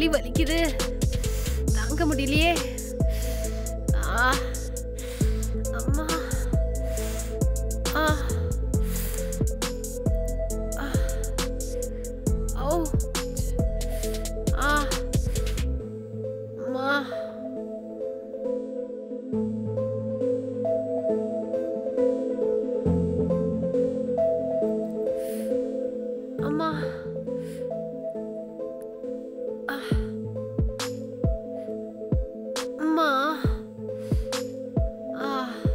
வலி வலிக்குது தாங்க முடியலையே ஆ அம்மா ஆ ஆ. ஓ ஆ அம்மா அம்மா ஆ. அம்மா ஆ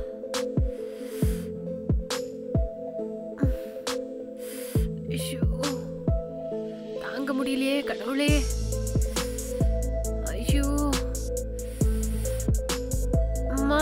ஐயோ தாங்க முடியலையே கடவுளே ஐயோ அம்மா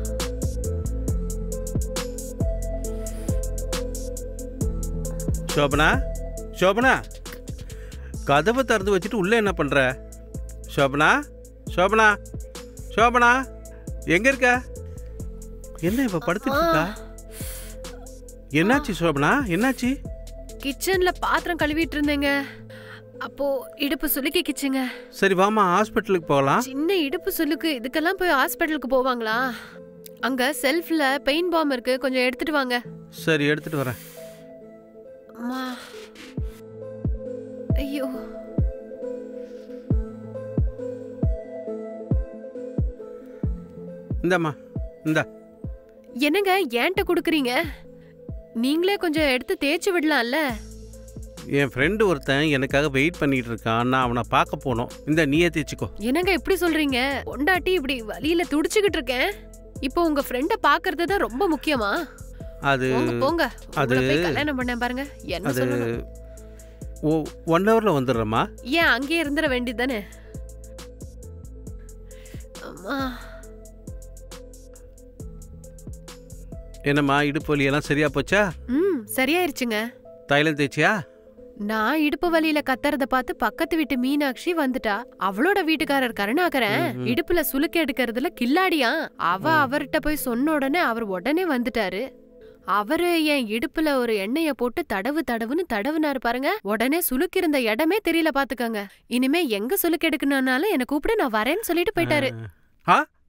சோபனா சோபனா கதவை திறந்து வச்சுட்டு உள்ளே என்ன பண்ணுற சோபனா சோபனா சோபனா எங்கே இருக்க என்ன இப்போ படுத்துட்டு இருக்கா என்னாச்சு சோபனா என்னாச்சு கிச்சன்ல பாத்திரம் கழுவிட்டு இருந்தேங்க அப்போ இடுப்பு சுலுக்கிக்கிச்சுங்க சரி வாமா ஹாஸ்பிட்டலுக்கு போகலாம் சின்ன இடுப்பு சுளுக்கு இதுக்கெல்லாம் போய் ஹாஸ்பிட்டலுக்கு போவாங்களா அங்க செல்ஃப்ல பெயின் பாம் இருக்கு கொஞ்சம் எடுத்துட்டு வாங்க சரி எடுத்துட்டு வரேன் அம்மா ஐயோ இந்தாம்மா இந்தா என்னங்க ஏன்ட்ட குடுக்குறீங்க நீங்களே கொஞ்சம் எடுத்து தேய்ச்சி விடலாம்ல என் ஃப்ரெண்டு ஒருத்தன் எனக்காக வெயிட் பண்ணிட்டு இருக்கான் நான் அவனை பார்க்க போனோம் இந்த நீயே தேய்ச்சிக்கோ என்னங்க இப்படி சொல்றீங்க பொண்டாட்டி இப்படி வலியில துடிச்சுக்கிட்டு இருக்கேன் இப்போ உங்க ஃப்ரெண்ட பாக்குறது தான் ரொம்ப முக்கியமா அது போங்க போங்க அது- உங்களை போய் கல்யாணம் பண்ணேன் பாருங்க என்ன அது சொல்லணும் ஓ ஒன் ஹவரில் வந்துடுறேம்மா ஏன் அங்கேயே இருந்துட வேண்டியதானே அம்மா என்னம்மா இடுப்பு வலியெல்லாம் சரியா போச்சா ம் சரியாயிருச்சுங்க தைலம் தேய்ச்சியா நான் இடுப்பு வலியில கத்துறத பார்த்து பக்கத்து வீட்டு மீனாட்சி வந்துட்டா அவளோட வீட்டுக்காரர் கருணாகரன் ம்ஹும். இடுப்புல சுளுக்கு எடுக்கிறதுல கில்லாடியா அவ அவர்கிட்ட போய் சொன்ன உடனே அவர் உடனே வந்துட்டாரு அவரு என் இடுப்புல ஒரு எண்ணெய போட்டு தடவு தடவுன்னு தடவுனாரு பாருங்க உடனே சுளுக்கு இருந்த இடமே தெரியல பாத்துக்கங்க இனிமே எங்க சுளுக்கு எடுக்கணும்னாலும் என்ன கூப்பிட்டு நான் வரேன்னு சொல்லிட்டு போயிட்டாரு ஆ